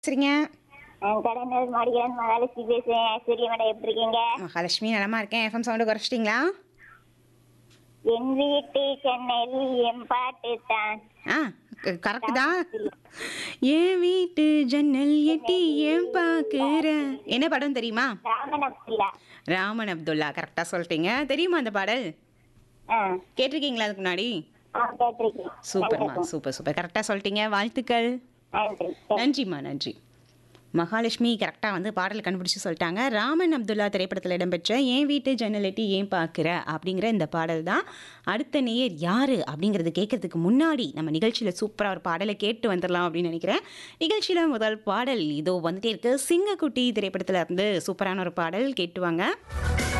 சரிங்க கடனூர் மாடிக்கிறேன் மகாலட்சுமி பேசுறேன் சூரிய மேடம் எப்படி இருக்கீங்க மகாலட்சுமி நலமா இருக்கேன் எஃப்எம் சவுண்டு குறைச்சிட்டிங்களா என் வீட்டு சென்னையில் என் பாட்டு தான் ஆ கரெக்டு தான் என் வீட்டு ஜன்னல் எட்டி ஏன் பார்க்குற என்ன படம் தெரியுமா ராமன் அப்துல்லா ராமன் அப்துல்லா கரெக்டாக சொல்லிட்டீங்க தெரியுமா அந்த பாடல் ஆ கேட்டிருக்கீங்களா அதுக்கு முன்னாடி ஆ கேட்டிருக்கேன் சூப்பர்மா சூப்பர் சூப்பர் கரெக்டாக சொல்லிட்டீங்க வாழ்த்துக்கள் நன்றி நன்றிம்மா நன்றி மகாலட்சுமி கரெக்டாக வந்து பாடல் கண்டுபிடிச்சு சொல்லிட்டாங்க ராமன் அப்துல்லா திரைப்படத்தில் இடம்பெற்ற ஏன் வீட்டு ஜன்னலட்டி ஏன் பார்க்குற அப்படிங்கிற இந்த பாடல் தான் அடுத்த நேயர் யார் அப்படிங்கிறது கேட்கறதுக்கு முன்னாடி நம்ம நிகழ்ச்சியில் சூப்பராக ஒரு பாடலை கேட்டு வந்துடலாம் அப்படின்னு நினைக்கிறேன் நிகழ்ச்சியில் முதல் பாடல் இதோ வந்துட்டே இருக்கு சிங்கக்குட்டி திரைப்படத்தில் இருந்து சூப்பரான ஒரு பாடல் கேட்டுவாங்க